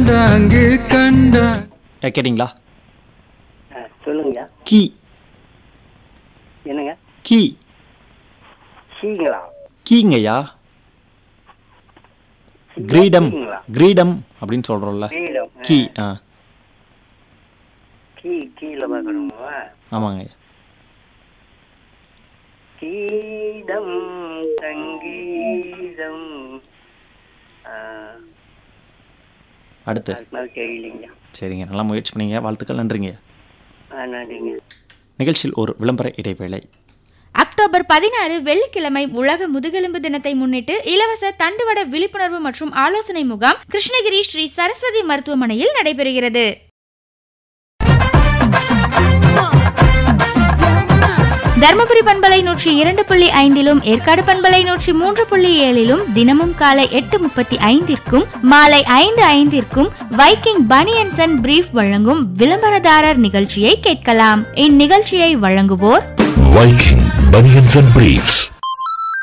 கண்டாங்கு கண்டா ஏ, கேட்டிங்களா ஆ, சொல்லுங்க கீ என்னங்க கீ சீங்களா கீங்கய்யா கிரீடம் கீங்களா? கிரீடம் அப்படின்னு சொல்றோம்ல கீழம் கீ ஆ கீ கீழே பார்க்கணுமா ஆமாங்க கீதம் சங்கீதம் ஆ, அடுத்து அதுக்கு மேலே தெரியலைங்க சரிங்க நல்லா முயற்சி பண்ணீங்க வாழ்த்துக்கள் நன்றிங்க ஆ நன்றிங்க நிகழ்ச்சியில் ஒரு விளம்பர இடைவேளை அக்டோபர் பதினாறு வெள்ளிக்கிழமை உலக முதுகெலும்பு தினத்தை முன்னிட்டு இலவச தண்டுவட விழிப்புணர்வு மற்றும் ஆலோசனை முகாம் கிருஷ்ணகிரி ஸ்ரீ சரஸ்வதி மருத்துவமனையில் நடைபெறுகிறது தருமபுரி பண்பலை நூற்றி இரண்டு புள்ளி ஐந்திலும் ஏற்காடு பண்பலை நூற்றி மூன்று புள்ளி ஏழிலும் தினமும் காலை எட்டு முப்பத்தி ஐந்திற்கும் மாலை ஐந்து ஐந்திற்கும் வைக்கிங் பனியன்சன் அண்ட் பிரீஃப் வழங்கும் விளம்பரதாரர் நிகழ்ச்சியை கேட்கலாம் இந்நிகழ்ச்சியை வழங்குவோர் Viking Bunions and Briefs.